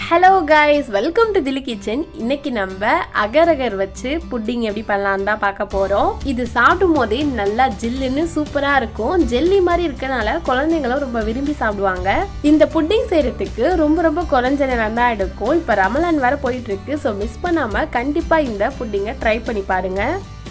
hello guys welcome to திலி kitchen இன்னைக்கு நம்ம அகரகர் வச்சு புட்டிங் எப்படி பண்ணலாம் தான் பார்க்க போறோம் இது சாப்பிடும் போதே நல்லா ஜில்லுன்னு சூப்பரா இருக்கும் ஜெல்லி மாதிரி இருக்கனால குழந்தைங்களும் ரொம்ப விரும்பி சாப்பிடுவாங்க இந்த புட்டிங் செய்யறதுக்கு ரொம்ப ரொம்ப குறைஞ்ச நேரம் தான் எடுக்கும் இப்போ ரமலான் வேற போயிட்டு இருக்கு ஸோ மிஸ் பண்ணாம கண்டிப்பா இந்த புட்டிங்கை ட்ரை பண்ணி பாருங்க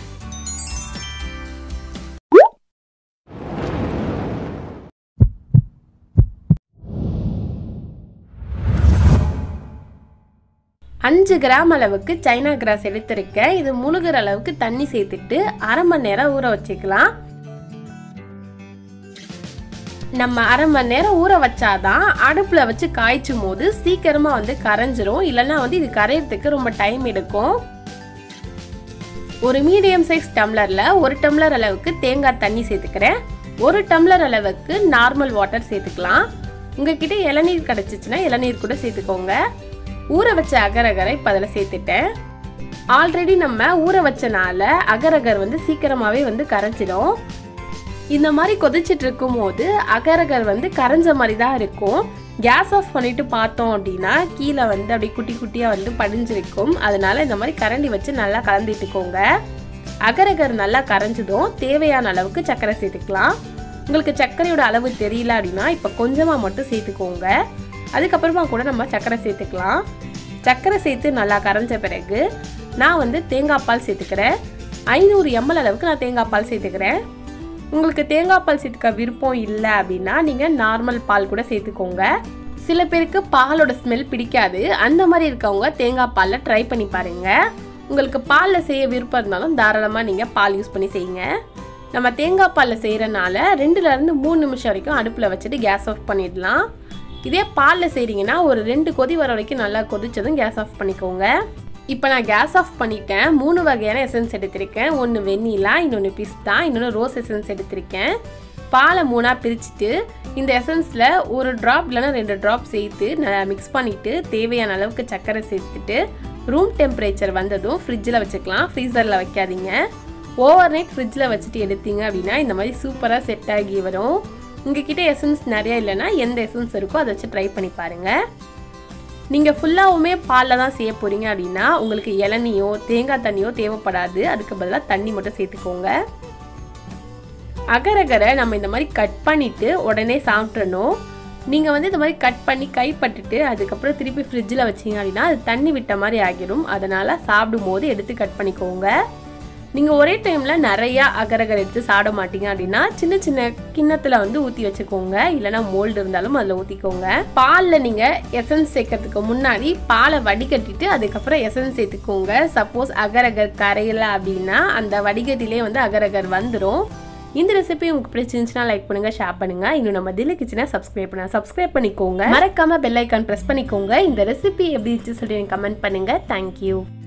அஞ்சு கிராம் அளவுக்கு சைனா கிராஸ் எடுத்திருக்கேன் இது முழுகிற அளவுக்கு தண்ணி சேர்த்துட்டு அரை மணி நேரம் ஊற வச்சுக்கலாம் நம்ம அரை மணி நேரம் ஊற வச்சாதான் அடுப்பில் வச்சு காய்ச்சும் போது சீக்கிரமாக வந்து கரைஞ்சிரும் இல்லைன்னா வந்து இது கரையிறதுக்கு ரொம்ப டைம் எடுக்கும் ஒரு மீடியம் சைஸ் டம்ளரில் ஒரு டம்ளர் அளவுக்கு தேங்காய் தண்ணி சேர்த்துக்கிறேன் ஒரு டம்ளர் அளவுக்கு நார்மல் வாட்டர் சேர்த்துக்கலாம் உங்ககிட்ட இளநீர் கிடச்சிச்சின்னா இளநீர் கூட சேர்த்துக்கோங்க ஊற வச்ச அகரகரை இப்போ அதில் சேர்த்துட்டேன் ஆல்ரெடி நம்ம ஊற வச்சனால அகரகர் வந்து சீக்கிரமாகவே வந்து கரைஞ்சிடும் இந்த மாதிரி கொதிச்சிட்டு இருக்கும் போது அகரகர் வந்து கரைஞ்ச மாதிரி தான் இருக்கும் கேஸ் ஆஃப் பண்ணிட்டு பார்த்தோம் அப்படின்னா கீழே வந்து அப்படியே குட்டி குட்டியாக வந்து படிஞ்சிருக்கும் அதனால இந்த மாதிரி கரண்டி வச்சு நல்லா கலந்துட்டுக்கோங்க அகரகர் நல்லா கரைஞ்சதும் தேவையான அளவுக்கு சர்க்கரை சேர்த்துக்கலாம் உங்களுக்கு சர்க்கரையோட அளவு தெரியல அப்படின்னா இப்போ கொஞ்சமாக மட்டும் சேர்த்துக்கோங்க அதுக்கப்புறமா கூட நம்ம சர்க்கரை சேர்த்துக்கலாம் சர்க்கரை சேர்த்து நல்லா கரைஞ்ச பிறகு நான் வந்து தேங்காய் பால் சேர்த்துக்கிறேன் ஐநூறு எம்எல் அளவுக்கு நான் தேங்காய் பால் சேர்த்துக்கிறேன் உங்களுக்கு தேங்காய் பால் சேர்த்துக்க விருப்பம் இல்லை அப்படின்னா நீங்கள் நார்மல் பால் கூட சேர்த்துக்கோங்க சில பேருக்கு பாலோட ஸ்மெல் பிடிக்காது அந்த மாதிரி இருக்கவங்க தேங்காய் பாலில் ட்ரை பண்ணி பாருங்கள் உங்களுக்கு பாலில் செய்ய விருப்பம் இருந்தாலும் தாராளமாக நீங்கள் பால் யூஸ் பண்ணி செய்யுங்க நம்ம தேங்காய் பாலில் செய்கிறனால ரெண்டுலேருந்து மூணு நிமிஷம் வரைக்கும் அடுப்பில் வச்சுட்டு கேஸ் ஆஃப் பண்ணிடலாம் இதே பாலில் செய்கிறீங்கன்னா ஒரு ரெண்டு கொதி வர வரைக்கும் நல்லா கொதிச்சதும் கேஸ் ஆஃப் பண்ணிக்கோங்க இப்போ நான் கேஸ் ஆஃப் பண்ணிட்டேன் மூணு வகையான எசன்ஸ் எடுத்திருக்கேன் ஒன்று வெண்ணிலா இன்னொன்று பிஸ்தா இன்னொன்று ரோஸ் எசன்ஸ் எடுத்திருக்கேன் பாலை மூணாக பிரிச்சுட்டு இந்த எசன்ஸில் ஒரு ட்ராப் இல்லைன்னா ரெண்டு ட்ராப் சேர்த்து நல்லா மிக்ஸ் பண்ணிவிட்டு தேவையான அளவுக்கு சர்க்கரை சேர்த்துட்டு ரூம் டெம்பரேச்சர் வந்ததும் ஃப்ரிட்ஜில் வச்சுக்கலாம் ஃப்ரீசரில் வைக்காதீங்க ஓவர் நைட் ஃப்ரிட்ஜில் வச்சுட்டு எடுத்தீங்க அப்படின்னா இந்த மாதிரி சூப்பராக செட் ஆகி வரும் உங்ககிட்ட எசன்ஸ் நிறையா இல்லைன்னா எந்த எசன்ஸ் இருக்கோ அதை வச்சு ட்ரை பண்ணி பாருங்கள் நீங்கள் ஃபுல்லாகவுமே பாலில் தான் செய்ய போகிறீங்க அப்படின்னா உங்களுக்கு இளநியோ தேங்காய் தண்ணியோ தேவைப்படாது அதுக்கு பதிலாக தண்ணி மட்டும் சேர்த்துக்கோங்க அகரகரை நம்ம இந்த மாதிரி கட் பண்ணிவிட்டு உடனே சாப்பிட்றணும் நீங்கள் வந்து இந்த மாதிரி கட் பண்ணி கைப்பட்டுட்டு அதுக்கப்புறம் திருப்பி ஃப்ரிட்ஜில் வச்சிங்க அப்படின்னா அது தண்ணி விட்ட மாதிரி ஆகிடும் அதனால் சாப்பிடும் போது எடுத்து கட் பண்ணிக்கோங்க நீங்கள் ஒரே டைமில் நிறையா அகரகர் எடுத்து சாப்பிட மாட்டீங்க அப்படின்னா சின்ன சின்ன கிண்ணத்தில் வந்து ஊற்றி வச்சுக்கோங்க இல்லைனா மோல்டு இருந்தாலும் அதில் ஊற்றிக்கோங்க பாலில் நீங்கள் எசன்ஸ் சேர்க்கறதுக்கு முன்னாடி பாலை வடிகட்டிட்டு அதுக்கப்புறம் எசன்ஸ் சேர்த்துக்கோங்க சப்போஸ் அகரகர் கரையலை அப்படின்னா அந்த வடிகட்டிலே வந்து அகரகர் வந்துடும் இந்த ரெசிபி உங்களுக்கு பிடிச்சிருந்துச்சுன்னா லைக் பண்ணுங்க ஷேர் பண்ணுங்க இன்னும் நம்ம தில்லு கிச்சனை சப்ஸ்கிரைப் பண்ணுங்க சப்ஸ்கிரைப் பண்ணிக்கோங்க மறக்காம பெல் ஐக்கான் ப்ரெஸ் பண்ணிக்கோங்க இந்த ரெசிபி எப்படி இருந்துச்சு சொல்லி கமெண்ட் பண்ணுங்க தேங்க்யூ